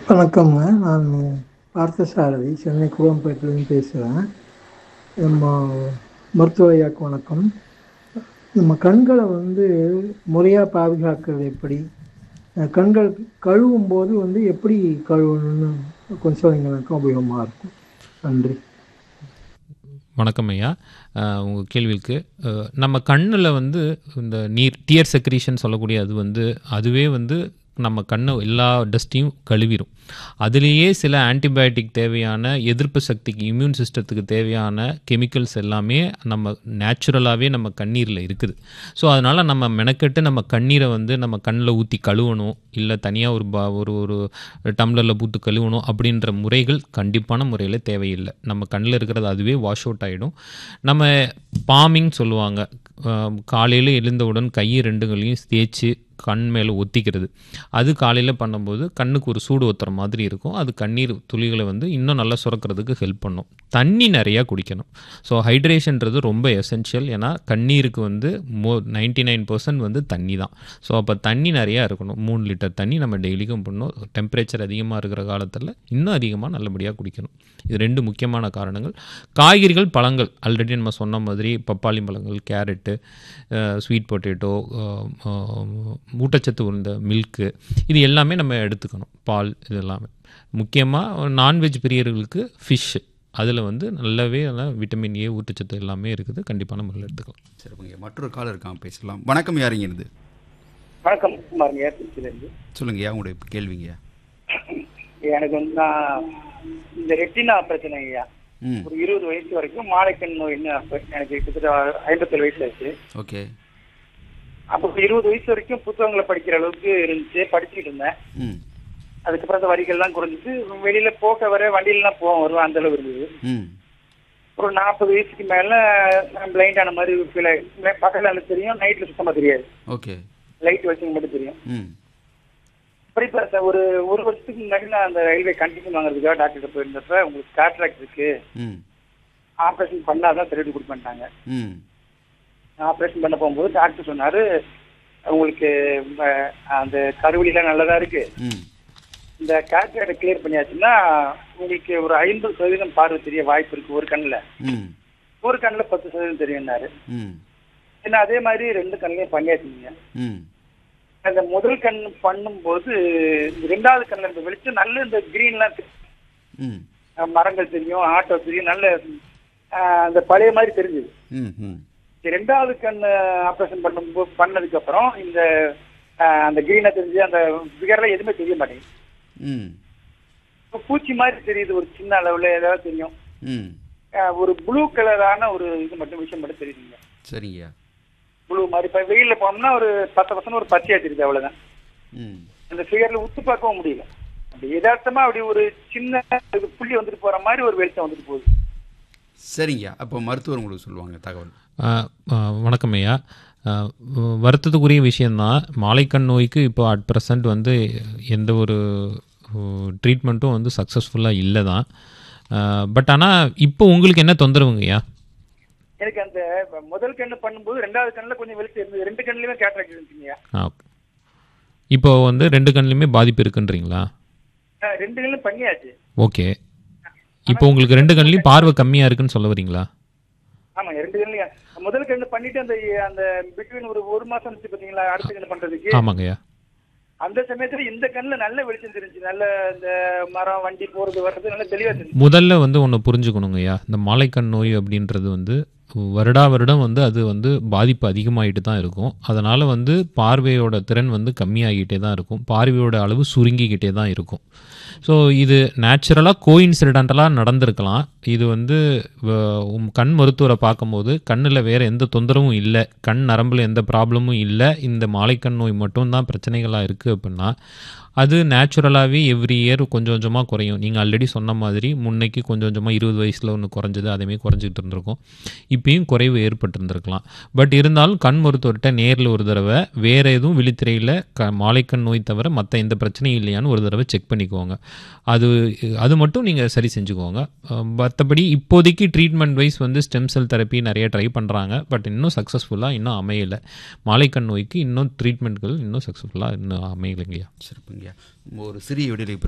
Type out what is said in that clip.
வணக்கம்ங்க நான் பார்த்தசாரதி சென்னை குளம்பேட்டிலேருந்து பேசுகிறேன் நம்ம மருத்துவ ஐயாக்கு வணக்கம் நம்ம கண்களை வந்து முறையாக பாதுகாக்கிறது எப்படி அஹ் கண்கள் கழுவும் போது வந்து எப்படி கழுவணும்னு கொஞ்சம் சொன்னீங்கன்னாக்கா உபயோகமாக இருக்கும் நன்றி வணக்கம் ஐயா உங்கள் கேள்விக்கு அஹ், நம்ம கண்ணில் வந்து இந்த நீர் டியர் செக்ரீஷன் சொல்லக்கூடிய அது வந்து அதுவே வந்து நம்ம கண்ணை எல்லா டஸ்ட்டையும் கழுவிடும் அதுலேயே சில ஆன்டிபயோட்டிக் தேவையான எதிர்ப்பு சக்திக்கு இம்யூன் சிஸ்டத்துக்கு தேவையான கெமிக்கல்ஸ் எல்லாமே நம்ம நேச்சுரலாகவே நம்ம கண்ணீரில் இருக்குது ஸோ அதனால் நம்ம மெனக்கெட்டு நம்ம கண்ணீரை வந்து நம்ம கண்ணில் ஊற்றி கழுவணும் இல்லை தனியாக ஒரு பா ஒரு ஒரு டம்ளரில் பூத்து கழுவணும் அப்படின்ற முறைகள் கண்டிப்பான முறையில் தேவையில்லை நம்ம கண்ணில் இருக்கிறது அதுவே வாஷ் அவுட் ஆகிடும் நம்ம பாமிங் சொல்லுவாங்க காலையில் எழுந்தவுடன் கையை ரெண்டுகளையும் தேய்ச்சி கண் மேலே ஒத்திக்கிறது அது காலையில் பண்ணும்போது கண்ணுக்கு ஒரு சூடு ஒத்துற மாதிரி இருக்கும் அது கண்ணீர் துளிகளை வந்து இன்னும் நல்லா சுரக்கிறதுக்கு ஹெல்ப் பண்ணும் தண்ணி நிறையா குடிக்கணும் ஸோ ஹைட்ரேஷன்றது ரொம்ப எசென்ஷியல் ஏன்னா கண்ணீருக்கு வந்து மோ நைன்டி நைன் பர்சன்ட் வந்து தண்ணி தான் ஸோ அப்போ தண்ணி நிறையா இருக்கணும் மூணு லிட்டர் தண்ணி நம்ம டெய்லிக்கும் பண்ணணும் டெம்பரேச்சர் அதிகமாக இருக்கிற காலத்தில் இன்னும் அதிகமாக நல்லபடியாக குடிக்கணும் இது ரெண்டு முக்கியமான காரணங்கள் காய்கறிகள் பழங்கள் ஆல்ரெடி நம்ம சொன்ன மாதிரி பப்பாளி பழங்கள் கேரட்டு ஸ்வீட் பொட்டேட்டோ ஊட்டச்சத்து உள்ள மில்க்கு இது எல்லாமே நம்ம எடுத்துக்கணும் பால் இது எல்லாமே முக்கியமாக நான்வெஜ் பிரியர்களுக்கு ஃபிஷ்ஷு அதில் வந்து நல்லாவே எல்லாம் விட்டமின் ஏ ஊட்டச்சத்து எல்லாமே இருக்குது கண்டிப்பான முறையில் எடுத்துக்கலாம் சரிங்க மற்றொரு கால் இருக்கான் பேசலாம் வணக்கம் யாருங்க இருந்து வணக்கம் குமார் ஏற்பிலிருந்து சொல்லுங்க ஐயா உங்களுடைய கேள்விங்க எனக்கு வந்து நான் இந்த ரெட்டினா பிரச்சனை ஐயா ம் ஒரு இருபது வயசு வரைக்கும் மாலைக்கண் நோய் என்ன எனக்கு கிட்டத்தட்ட ஐம்பத்தேழு வயசு ஆச்சு ஓகே அப்போ இருபது வயசு வரைக்கும் புத்தகங்களை படிக்கிற அளவுக்கு இருந்துச்சு படிச்சுட்டு இருந்தேன் ம் அதுக்கப்புறம் அந்த வரிகள்லாம் குறைஞ்சிட்டு வெளியில போக வர வண்டியிலாம் போவோம் வருவேன் அந்த அளவு இருந்தது ம் ஒரு நாற்பது வயசுக்கு மேல நான் பிளைண்ட் ஆன மாதிரி ஃபீல் பக்கத்துல எனக்கு தெரியும் நைட்ல சுத்தமா தெரியாது ஓகே லைட் வச்சு மட்டும் தெரியும் ம் அப்புறம் இப்ப ச- ஒரு ஒரு வருஷத்துக்கு முன்னாடி நான் அந்த ரயில்வே கண்டிஷன் வாங்குறதுக்காக டாக்டர் போயிருந்தப்ப உங்களுக்கு காட்ராக்ட் இருக்கு ம் ஆப்ரேஷன் பண்ணாதான் திருடி கொடுப்பாங்க ம் ஆப்ரேஷன் பண்ண போகும்போது டாக்டர் சொன்னாரு உங்களுக்கு ம- அந்த கருவழிலாம் நல்லதா இருக்கு ம் இந்த காட்ராக்டை கிளியர் பண்ணியாச்சுன்னா உங்களுக்கு ஒரு ஐம்பது சதவீதம் பார்வை தெரிய வாய்ப்பு இருக்கு ஒரு கண்ணுல ம் ஒரு கண்ணுல பத்து சதவீதம் தெரியும்னாரு ம் ஏன்னா அதே மாதிரி ரெண்டு கண்ணையும் பண்ணியாச்சுங்க ம் அந்த முதல் கண் பண்ணும்போது இந்த ரெண்டாவது கண்ணுல இந்த வெளிச்சம் நல்ல இந்த கிரீன்லாம் ம் அஹ் மரங்கள் தெரியும் ஆட்டோ தெரியும் நல்ல அஹ், அந்த பழைய மாதிரி தெரிஞ்சது ம் ம் இந்த ரெண்டாவது கண் ஆப்ரேஷன் பண்ணும்போது பண்ணதுக்கு அப்புறம் இந்த அஹ், அந்த கிரீனா தெரிஞ்சு அந்த பிகர்லாம் எதுவுமே தெரிய மாட்டேங்குது ம் இப்ப பூச்சி மாதிரி தெரியுது ஒரு சின்ன அளவுல ஏதாவது தெரியும் ம் அஹ், ஒரு ப்ளூ கலரான ஒரு இது மட்டும் விஷயம் மட்டும் தெரியுதுங்க சரிங்கய்யா ப்ளூ மாதிரி இப்ப வெயில்ல போனோம்னா ஒரு பத்து பர்சன்ட் ஒரு பச்சையா தெரியுது அவ்வளவுதான் ம் அந்த ஃபிகர்ல உத்து பார்க்கவும் முடியல அப்படி யதார்த்தமா அப்படி ஒரு சின்ன இது புள்ளி வந்துட்டு போற மாதிரி ஒரு வெளிச்சம் வந்துட்டு போகுது சரிங்கய்யா அப்போ மருத்துவர் உங்களுக்கு சொல்லுவாங்க தகவல் ஆஹ் ஆஹ் வணக்கம் ஐயா ஆஹ் வ- வருத்தத்துக்குரிய விஷயந்தான் மாலைக்கண் நோய்க்கு இப்போ அட் ப்ரெசண்ட் வந்து எந்த ஒரு ட்ரீட்மெண்ட்டும் வந்து சக்ஸஸ்ஃபுல்லாக இல்லை தான் பட் ஆனால் இப்போ உங்களுக்கு என்ன தொந்தரவுங்க ஐயா எனக்கு அந்த முதல் கண்ணு பண்ணும்போது ரெண்டாவது கண்ணுல கொஞ்சம் வெளிச்சம் இருந்தது ரெண்டு கண்ணுலயுமே கேட்ராக்ட் இருந்துச்சுங்க ஆ இப்போ வந்து ரெண்டு கண்ணுலையுமே பாதிப்பு இருக்குன்றீங்களா அஹ், ரெண்டு கண்ணும் பண்ணியாச்சு ஓகே இப்போ உங்களுக்கு ரெண்டு கண்ணுலையும் பார்வை கம்மியாக இருக்குன்னு சொல்ல வரீங்களா ஆமாங்க ரெண்டு கண்ணுலயும் முதல் கண்ணு பண்ணிட்டு அந்த அந்த பிட்வீன் ஒரு ஒரு மாசம் இருந்துச்சு பாத்தீங்களா அடுத்த கண்ணு பண்றதுக்கு ஆமாங்க ஐயா அந்த சமயத்துல இந்த கண்ணுல நல்ல வெளிச்சம் தெரிஞ்சு நல்ல இந்த மரம் வண்டி போறது வர்றது நல்ல தெளிவா தெரிஞ்சு முதல்ல வந்து ஒன்று புரிஞ்சுக்கணுங்க ஐயா இந்த மாலைக்கண் நோய் அப்படின்றது வந்து வருடா வருடம் வந்து அது வந்து பாதிப்பு அதிகமாகிட்டு தான் இருக்கும் அதனால் வந்து பார்வையோட திறன் வந்து கம்மியாகிட்டே தான் இருக்கும் பார்வையோட அளவு சுருங்கிக்கிட்டே தான் இருக்கும் ஸோ இது நேச்சுரலாக கோயின்சிடென்டலாக நடந்திருக்கலாம் இது வந்து வ- உம் கண் மருத்துவரை பார்க்கும்போது கண்ணில் வேறு எந்த தொந்தரவும் இல்லை கண் நரம்பில் எந்த ப்ராப்ளமும் இல்லை இந்த மாலைக்கண் நோய் மட்டும்தான் பிரச்சனைகளாக இருக்குது அப்படின்னா அது நேச்சுரலாகவே எவ்ரி இயர் கொஞ்சம் கொஞ்சமாக குறையும் நீங்கள் ஆல்ரெடி சொன்ன மாதிரி முன்னைக்கு கொஞ்சம் கொஞ்சமாக இருபது வயசில் ஒன்று குறைஞ்சது அதேமாரி குறைஞ்சிட்டு இருந்திருக்கும் இப்பயும் குறைவு ஏற்பட்டிருந்திருக்கலாம் பட் இருந்தாலும் கண் மருத்துவர்கிட்ட நேரில் ஒரு தடவை வேறு எதுவும் விழித்திரையில் க மாலைக்கண் நோய் தவிர மற்ற எந்த பிரச்சனையும் இல்லையான்னு ஒரு தடவை செக் பண்ணிக்கோங்க அது அது மட்டும் நீங்கள் சரி செஞ்சுக்கோங்க அஹ் மற்றபடி இப்போதைக்கு ட்ரீட்மெண்ட் வைஸ் வந்து ஸ்டெம் செல் தெரப்பி நிறைய ட்ரை பண்ணுறாங்க பட் இன்னும் சக்ஸஸ்ஃபுல்லாக இன்னும் அமையலை மாலைக்கண் நோய்க்கு இன்னும் ட்ரீட்மெண்ட்கள் இன்னும் சக்ஸஸ்ஃபுல்லாக இன்னும் அமையலைங்கய்யா சிறப்புங்கய்யா ஒரு சிறிய விடுதலை